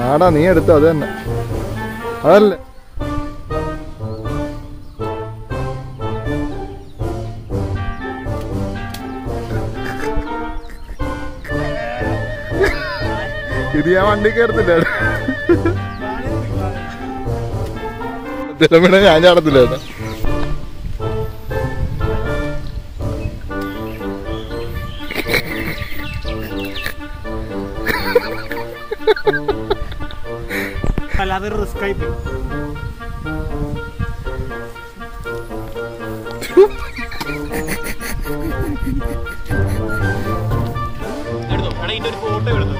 ആടാ നീ എടുത്തോ അത് തന്നെ അതല്ലേ ഇത് ഞാൻ വണ്ടി കയറത്തില്ല ചിലവിടെ ഞാൻ ചാടത്തില്ല കേട്ടോ അല്ലാതെ റിസ്ക് ആയി പോയി എടുത്തോ എടാ ഇതിന്റെ ഒരു ഫോട്ടോ എടുത്തു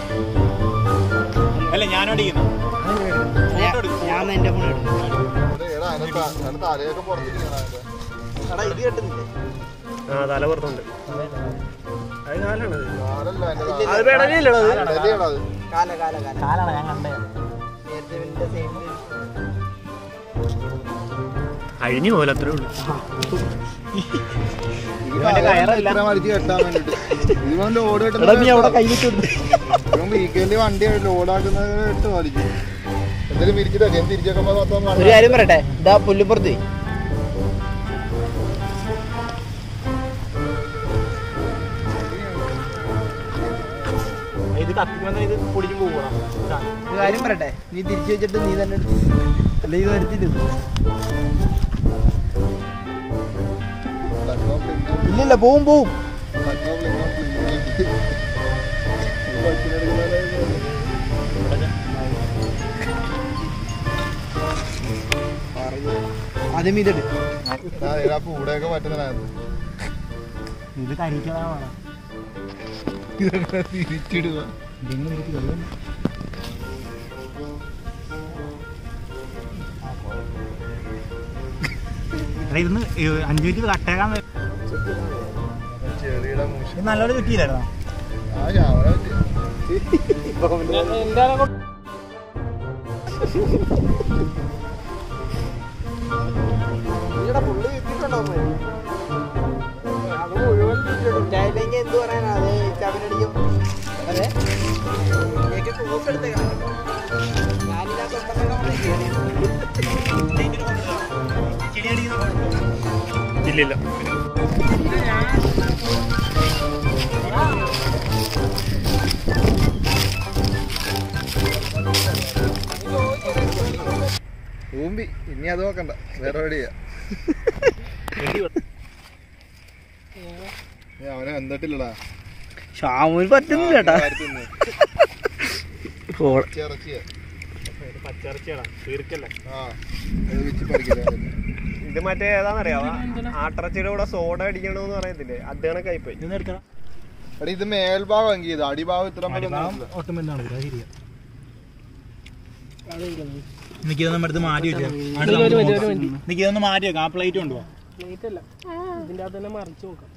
അല്ല ഞാനോട് ചെയ്യുന്നു ഫോട്ടോ എടുക്കും ഞാൻ എന്റെ ഫോൺ എടുക്കും എടാ അതിന്റെ ത- അതിന്റെ തലയൊക്കെ പുറത്തിരിക്കണം അതിന്റെ. എടാ ഇത് കെട്ടുന്നില്ലേ ആ തല പുറത്തുണ്ട് അത് കാലാണത് കാലല്ല അതിന്റെ അത് കാല്. പെടലില്ലടോ അത് തലയാടാ അത്. കാല കാല കാല കാലാണ് ഞാൻ കണ്ടേ നേരത്തെ ഇതിന്റെ സൈഡിൽ അഴിഞ്ഞു പോലെ അത്രേ ഉള്ളൂ ഈ ഇവന്റെ കയറ് കയറല്ല. ഇത്ര വലിച്ച് കെട്ടാൻ വേണ്ടിട്ട് ഇവൻ ലോഡ് എടാ നീ അവിടെ കൈവിട്ടുണ്ട് ഇവൻ വീക്കെൻഡിൽ വണ്ടി ലോഡാക്കുന്നത് ഇട്ട് വലിക്കും എന്തെങ്കിലും വിരിച്ചിട്ടാ ഞാൻ തിരിച്ചേക്കുമ്പോ മൊത്തം ഒരു കാര്യം പറയട്ടെ ഇതാ പുല്ലുപ്പുറത്ത് ഇത് കത്തിക്കുമ്പോൾ ഇത് പൊടിഞ്ഞു പോകണം ഒരു കാര്യം പറയട്ടെ നീ തിരിച്ചു വെച്ചിട്ട് നീ തന്നെ എടുത്തു അല്ല ഇത് വരുത്തിട്ട് ഇല്ലില്ല പോവും പോവും ആദ്യം ഇതെടു കൂടെയൊക്കെ പറ്റുന്നതാണ് ഇത് കരിക്കാതാണ് തിരിച്ചിടുക ഇന്ന് അഞ്ചു മിനിറ്റ് കട്ടേക്കാൻ ചെളിയുടെ മൂശ നല്ലോണം ചുറ്റിയില്ലായിരുന്നോ ആ ഞാവനെ പറ്റി ഈടെ പുള്ളി വിറ്റിട്ടുണ്ടോ അത് മുഴുവൻ വിറ്റിട്ടുണ്ട് എന്ത് പറയാനാ അത് ചവനടിക്കും അതെ ഇതിലേക്ക് പോക്ക് എടുത്തേക്കണം ഞാനിതിനകത്ത് ഇല്ലില്ല ഊമ്പി ഇനി അത് നോക്കണ്ട വേറെ എവിടെയാ ഏ, അവനെ വന്നിട്ടില്ലടാ ഷാമൂന് പറ്റുന്നില്ല കേട്ടാ ഇറച്ചിയാ പച്ചിറച്ചിയാടാ തീർക്കല്ലേ ആ അത് വെച്ച് പഠിക്കില്ല ഇത് മറ്റേ ഏതാന്നറിയാവോ ആട്ടിറച്ചിയുടെ കൂടെ സോഡ അടിക്കണമെന്ന് പറയത്തില്ലേ അത് കണക്കായിപ്പോയി ഇതൊന്നും എടുക്കണം എടാ ഇത് മേൽഭാഗം എങ്കിൽ ഇത് അടിഭാഗം ഇത്ര മതി ഒന്നും ഒട്ടും എന്താണ് ശരിയാ എനിക്ക് ഇതൊന്നും എടുത്ത് മാറ്റി വെച്ചാൽ എനിക്ക് ഇതൊന്ന് മാറ്റി വെക്കാം ആ പ്ലേറ്റ് കൊണ്ടുപോകാം ഇതിന്റെ അകത്ത് തന്നെ മറിച്ച് നോക്കാം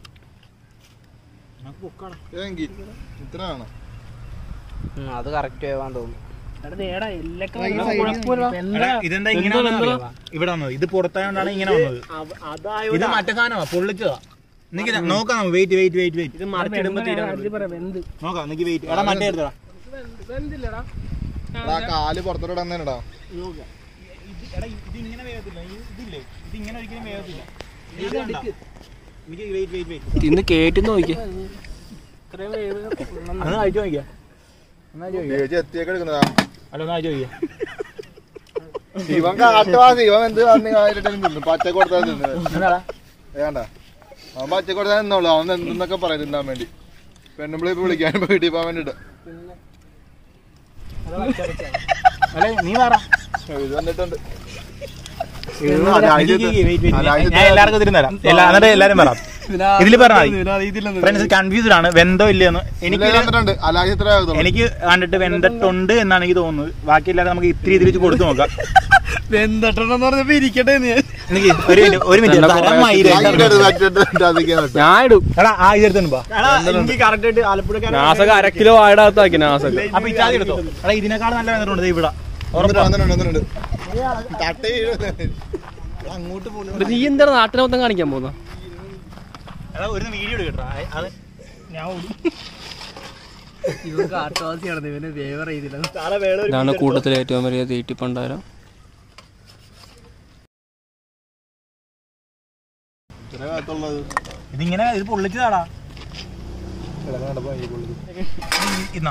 എങ്കിൽ ഇത്ര ആണ് അത് കറക്റ്റ് ആവാൻ തോന്നുന്നു എടാ നേടാ എല്ലൊക്കെ ഈ വന്നാ side കുഴപ്പമില്ല. എടാ, ഇതെന്താ ഇങ്ങനെ വന്നതെന്നറിയാമോ? ഇവിടെ വന്നത് ഇത് പുറത്തായോണ്ടാണ് ഇങ്ങനെ വന്നത് ഇത് മറ്റേ സാധനമാ പൊള്ളിച്ചതാ നിക്ക് ഞാൻ- നോക്കാം വെയിറ്റ് വെയിറ്റ് വെയിറ്റ് വെയിറ്റ് ഇത് മറിച്ചിടുമ്പോ തീരാൻ ഇത് പറയാം വെന്ത് നോക്കാം നിക്ക് വെയിറ്റ് എടാ മറ്റേ എടുത്തടാ വെന്തില്ലടാ എടാ ആ കാല് പുറത്തോട്ട് ഇടന്നേടാ എടാ ഇത് ഇങ്ങനെ വേഗത്തില്ല ഇതില്ലേ ഇത് ഇങ്ങനെ ഒരിക്കലും വേഗത്തില്ല ഇത് കണ്ടാ? എനിക്ക് വെയിറ്റ് വെയിറ്റ് വെയിറ്റ് ഇന്ന് കേട്ടി നോക്കി ഇത്രയും വേവ് ഒന്ന് അയച്ചു നോക്കിയാ ഒന്ന് അയച്ചു നോക്കിയാ ചേച്ചി എത്തിയൊക്കെ എടുക്കുന്നതാ അല്ല ഒന്ന് അയച്ചു നോക്കിയാ ഇവൻ കാട്ടുവാസി ഇവൻ എന്ത് പറഞ്ഞു ആയിരട്ടും തിന്നു പച്ച കൊടുത്താൽ തിന്നു എന്താടാ വേണ്ട അവൻ പച്ച കൊടുത്താൽ നിന്നോളൂ അവൻ എന്തെന്നൊക്കെ പറയും തിന്നാൻ വേണ്ടി പെണ്ണുമ്പിളി ഇപ്പൊ വിളിക്കാൻ വീട്ടിൽ പോകാൻ വേണ്ടിട്ട് അല്ലെ നീ പറ ഇത് വന്നിട്ടുണ്ട് ഞാൻ എല്ലാവർക്കും ഇതിലും തരാം എല്ലാ- എന്നിട്ട് എല്ലാരും പറ ഇതിൽ പറഞ്ഞാൽ ഫ്രണ്ട്സ് കൺഫ്യൂസ്ഡ് ആണ് വെന്തോ ഇല്ലയെന്ന് എനിക്ക് വന്നിട്ടുണ്ട് അലാജ് ഇത്ര ആകത്തുള്ളൂ എനിക്ക് കണ്ടിട്ട് വെന്തിട്ടുണ്ട് എന്നാണ് എനിക്ക് തോന്നുന്നത് ബാക്കിയില്ലാതെ നമുക്ക് ഇത്തിരി ഇതിൽ വെച്ച് കൊടുത്തു നോക്കാം വെന്തട്ടെന്ന് പറഞ്ഞപ്പോ ഇരിക്കട്ടെ നീ എനിക്ക് ഒരു മിനിറ്റ് ഒരു മിനിറ്റ് തരം മയില്. ഞാൻ ഇടും എടാ ആ ഇതെടുത്തു പാ എനിക്ക് കറക്റ്റ് ആയിട്ട് ആലപ്പുഴ നാസക അര കിലോ ആയിടത്താക്കി നാസക അപ്പൊ ഇച്ചാതി എടുത്തോ എടാ ഇതിനേക്കാൾ നല്ല വെന്തിട്ടുണ്ട് ദേ ഇവിടെ തട്ടേ അങ്ങോട്ട് പോലും നീ എന്താണ് നാട്ടിനെ മൊത്തം കാണിക്കാൻ പോകുന്ന എടാ ഒരു വീഡിയോ എടുക്കട്ടാ അത് ഞാൻ ഓടി ഇവൻ കാട്ടുവാസിയാണ് ഇവന് ഫേവർ ചെയ്തില്ല സാറേ വേണം ഒരു ഇതാണ് കൂട്ടത്തിലെ ഏറ്റവും വലിയ തീറ്റിപ്പണ്ടാരം ഇത്ര കാലത്തുള്ളത് ഇതിങ്ങനെ ഇത് പൊള്ളിച്ചതാടാ കിടക്കണ്ടപ്പോ ഈ പുള്ളി ഇന്നാ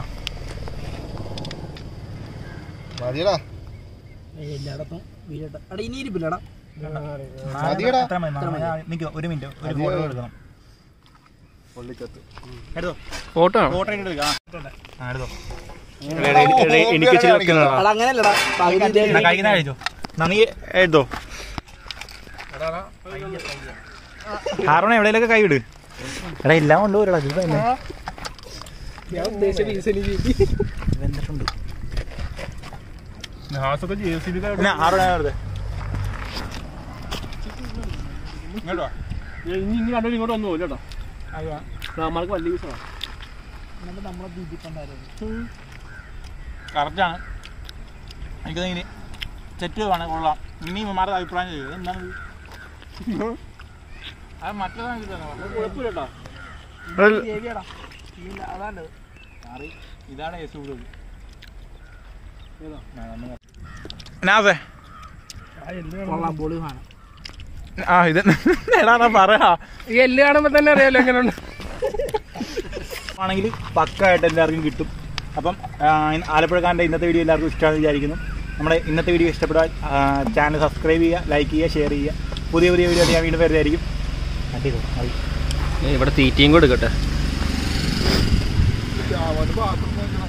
മതിയടാ എല്ലായിടത്തും വീഴട്ടെ അടാ ഇനി ഇരിപ്പില്ലടാ മതിയെടാ. എത്ര മതി? നാ- നിക്ക് ഒരു മിനിറ്റ് ഒരു ഫോട്ടോ എടുക്കണം പുള്ളിക്കത്ത് എടുത്തോ ഫോട്ടോ ആണ് ഫോട്ടോ എടുക്കാം ആ എടുത്തോ എനിക്ക് ഇച്ചിരി വെക്കണം അടാ അങ്ങനെയല്ലടാ പകുതി ഇതേ എന്നാ കഴിക്കുന്ന കഴിച്ചോ നന്ദി എഴുതോ ഹാറോണ എവിടെയൊക്കെ കൈ വിട് എടാ എല്ലാം കൊണ്ടുപോരടാ ഇത് തന്നെ ഞാൻ ഉദ്ദേശിച്ച പീസ് എനിക്ക് വെന്തിട്ടുണ്ട് പിന്നെ ഹാറോണ വെറുതെ ഇങ്ങോട്ടോ ഇനി ഇനി കണ്ടോ ഇങ്ങോട്ട് വന്നു പോലെട്ടോ നമ്മൾക്ക് വലിയ പീസാണ് കറക്റ്റാണ് എനിക്ക് ഇനി സെറ്റ് വേണം കൊള്ളാം ഇനി മാറുന്ന അഭിപ്രായം ചെയ്യും എന്താണ് ഇത്? അത് മറ്റേതാണ് ഇത് തന്നെ. കുഴപ്പമില്ലട്ടോ അതാണ് ഇതാണ് യേശു കൂടുതൽ നാസേ കൊള്ളാം പൊളി സാധനം ആ ഇത് എടാ പറയാ ഈ എല്ല് കാണുമ്പോ തന്നെ അറിയാലോ എങ്ങനെയുണ്ട് ആണെങ്കിൽ പക്കായിട്ട് എല്ലാവർക്കും കിട്ടും അപ്പം ആ, ആലപ്പുഴക്കാരൻ്റെ ഇന്നത്തെ വീഡിയോ എല്ലാവർക്കും ഇഷ്ടമാണെന്ന് വിചാരിക്കുന്നു നമ്മുടെ ഇന്നത്തെ വീഡിയോ ഇഷ്ടപ്പെട്ടാൽ ചാനൽ സബ്സ്ക്രൈബ് ചെയ്യുക ലൈക്ക് ചെയ്യുക ഷെയർ ചെയ്യുക പുതിയ പുതിയ വീഡിയോ ഞാൻ വീണ്ടും വരുന്നതായിരിക്കും കണ്ടിരുന്നു മതി ഇവിടെ തീറ്റയും കൊടുക്കട്ടെ അവന് ബാത്റൂം